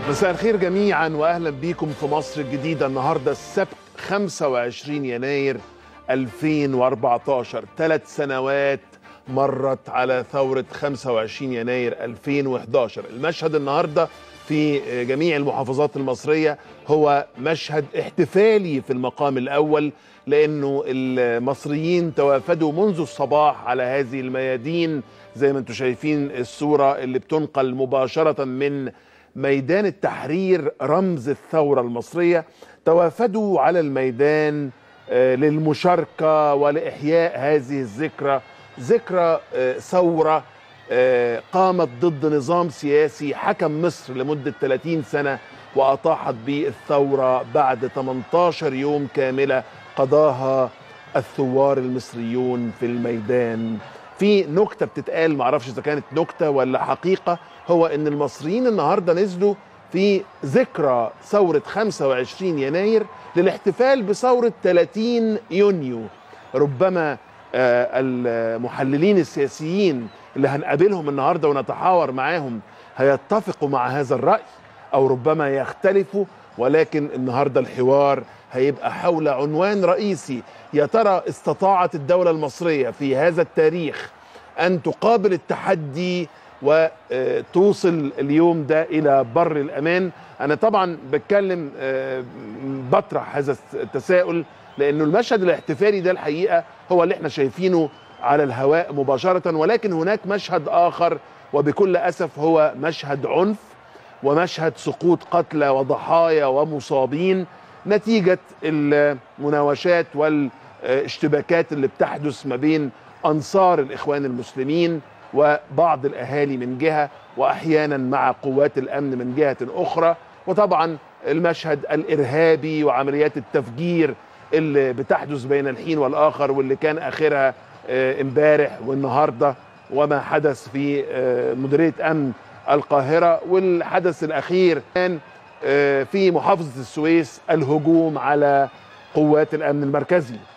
مساء الخير جميعا واهلا بيكم في مصر الجديده النهارده السبت 25 يناير 2014 ثلاث سنوات مرت على ثورة 25 يناير 2011 المشهد النهاردة في جميع المحافظات المصرية هو مشهد احتفالي في المقام الأول لأنه المصريين توافدوا منذ الصباح على هذه الميادين زي ما انتم شايفين الصورة اللي بتنقل مباشرة من ميدان التحرير رمز الثورة المصرية توافدوا على الميدان للمشاركة ولإحياء هذه الذكرى ذكرى ثورة قامت ضد نظام سياسي حكم مصر لمدة 30 سنة وأطاحت بالثورة بعد 18 يوم كاملة قضاها الثوار المصريون في الميدان في نكتة بتتقال معرفش إذا كانت نكتة ولا حقيقة هو إن المصريين النهاردة نزلوا في ذكرى ثورة 25 يناير للاحتفال بثورة 30 يونيو ربما المحللين السياسيين اللي هنقابلهم النهارده ونتحاور معاهم هيتفقوا مع هذا الرأي أو ربما يختلفوا ولكن النهارده الحوار هيبقى حول عنوان رئيسي يا ترى استطاعت الدولة المصرية في هذا التاريخ أن تقابل التحدي وتوصل اليوم ده إلى بر الأمان أنا طبعا بتكلم بطرح هذا التساؤل لأنه المشهد الاحتفالي ده الحقيقة هو اللي احنا شايفينه على الهواء مباشرة ولكن هناك مشهد آخر وبكل أسف هو مشهد عنف ومشهد سقوط قتلى وضحايا ومصابين نتيجة المناوشات والاشتباكات اللي بتحدث ما بين أنصار الإخوان المسلمين وبعض الأهالي من جهة وأحيانا مع قوات الأمن من جهة أخرى وطبعا المشهد الإرهابي وعمليات التفجير اللي بتحدث بين الحين والآخر واللي كان آخرها امبارح والنهاردة وما حدث في مديرية أمن القاهرة والحدث الأخير كان في محافظة السويس الهجوم على قوات الأمن المركزي